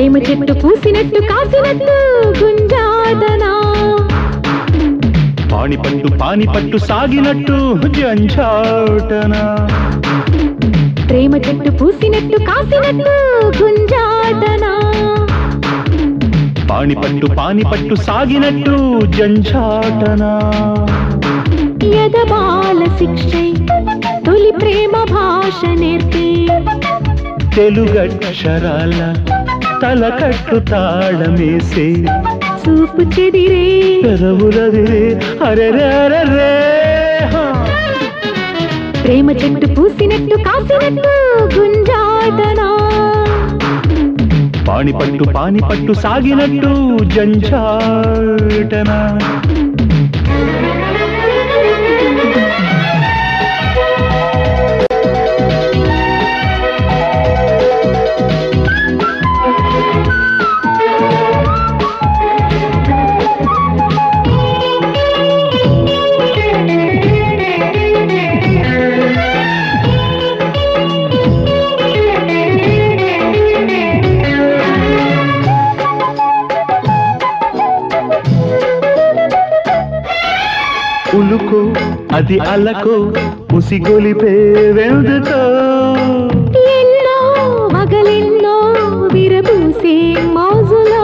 ప్రేమ చెట్టు పూసినట్టు కాసినట్టు గుంజాదనా పాణిపట్టు పానిపట్టు సాగినట్టు జంఝాటన ప్రేమ చెట్టు పూసినట్టు కాసినట్టు గుంజాదనా పాణిపట్టు పానిపట్టు సాగినట్టు జంఝాటన యదబాల శిక్షై తొలి ప్రేమ భాష నేర్పి తెలుగక్షరాల తలకట్టు తాళమేసే చూపు చెదిరే పెదవులదిరే అరెరే అరెరే హా. ప్రేమ చెట్టు పూసినట్టు కాసినట్టు గుంజాదనా పాణిపట్టు పానిపట్టు సాగినట్టు జంఝాటన ఉలుకు అది అలకు ఉసిగొలిపే వెందుకో ఎన్నో మగలెన్నో విరబూసే మోజులో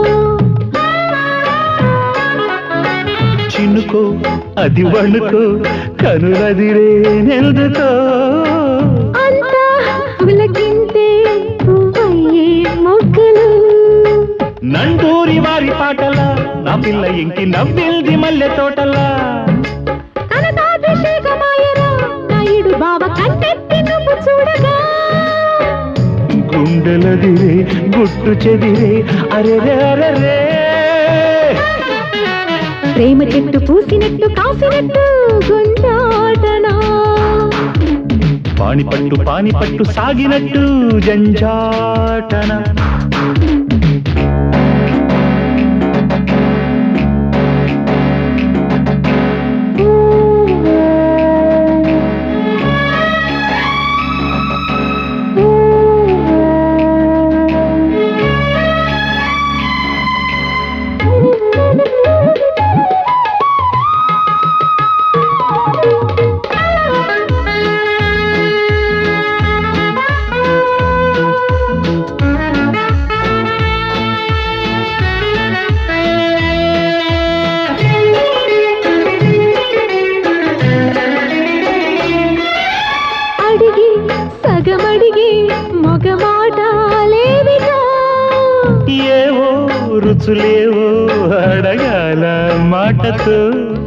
చినుకో అది వణుకో కనులదిరే నెందుకో అంతా ఉలకింతే పువ్వయ్యే మొగ్గలు నండూరి వారి పాటల నా పిల్ల ఇంకి నవ్విల్ది మల్లె తోటలా కనకాభిషేకమాయరా నాయుడు బావ కన్నెత్తి నువ్వు చూడగా గుండెలదిరే గుట్టు చెదిరే అరెరే అరెరే ప్రేమ చెట్టు పూసినట్టు కాసినట్టు గుంజాటనా పానిపట్టు పానిపట్టు సాగినట్టు జంజాటన అడిగి సగమడిగి మగమాటాలేవిగా ఏవో రుచులేవో అడగాల మాటతో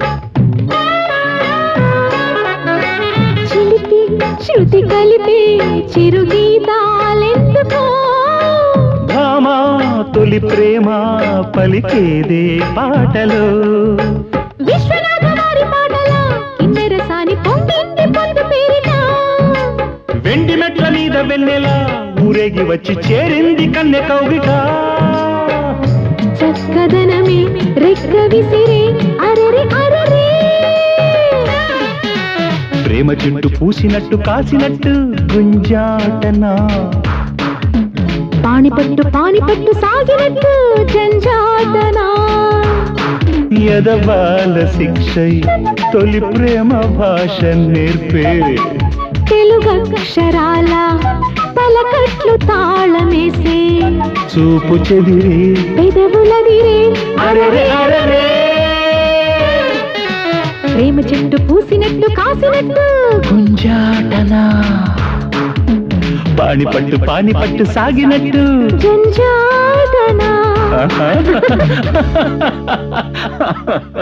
చిలిపి శృతి కలిపి చిరుగీతాలెందుకో భామా తొలి ప్రేమ పలికేదే పాటలో విశ్వనాథ వారి పాటల కిన్నెరసాని పొంగింది పొందు పేరిట వెండి మెట్ల మీద వెన్నెల ఊరేగి వచ్చి చేరింది కన్నె కౌగిట చక్కదనమే రెక్క విసిరే అరరే అరరే ప్రేమ చెట్టు పూసినట్టు కాసినట్టు గుంజాటనా పానిపట్టు పానిపట్టు సాగినట్టు జంజాటనా ఎదవాల శిక్షై తొలి ప్రేమ భాష నేర్పే తెలుగక్షరాల తలకట్లు తాళమేసే చూపు చెదిరి పెదవులదిరే అరెరే అరెరే ప్రేమ చెట్టు పూసినట్టు కాసినట్టు గుంజాటనా పానిపట్టు పానిపట్టు సాగినట్టు జంజాటనా ఆహా.